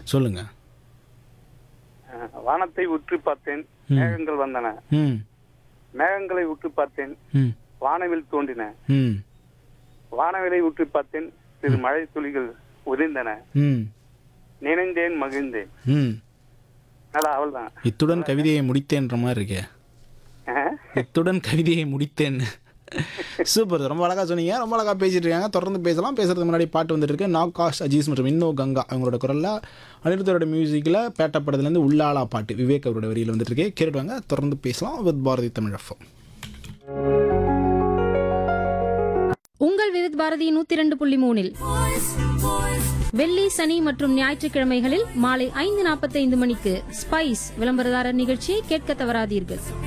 சொல்லுங்க அஹ், வானத்தை உற்று பார்த்தேன் மேகங்கள் வந்தன ம் மேகங்களை உற்று பார்த்தேன் ம் வானவில் தோன்றின ம் வானவிலை உற்று பார்த்தேன் சிறு மழை துளிகள் உதிர்ந்தன ம் நினைந்தேன் மகிழ்ந்தேன் ம் நல்லா அவள் தான் இத்துடன் கவிதையை முடித்தேன்ற மாதிரி இருக்கே இத்துடன் கவிதையை முடித்தேன் சூப்பர் ரொம்ப அழகாக சொன்னீங்க ரொம்ப அழகாக பேசிட்டு இருக்காங்க தொடர்ந்து பேசலாம் பேசுறதுக்கு முன்னாடி பாட்டு வந்துட்டு இருக்கு நாக் காஷ் அஜீஸ் மற்றும் இன்னோ கங்கா அவங்களோட குரலில் அனிருத்தரோட மியூசிக்கில் பேட்ட படத்துலேருந்து உள்ளாளா பாட்டு விவேக் அவரோட வரியில் வந்துட்டு இருக்கு கேட்டுட்டு வாங்க தொடர்ந்து பேசலாம் வித் பாரதி தமிழ் எஃப்எம் உங்கள் விருத் பாரதி நூத்தி இரண்டு புள்ளி மூணில் வெள்ளி சனி மற்றும் ஞாயிற்றுக்கிழமைகளில் மாலை ஐந்து நாற்பத்தைந்து மணிக்கு ஸ்பைஸ் விளம்பரதாரர் நிகழ்ச்சியை கேட்க தவறாதீர்கள்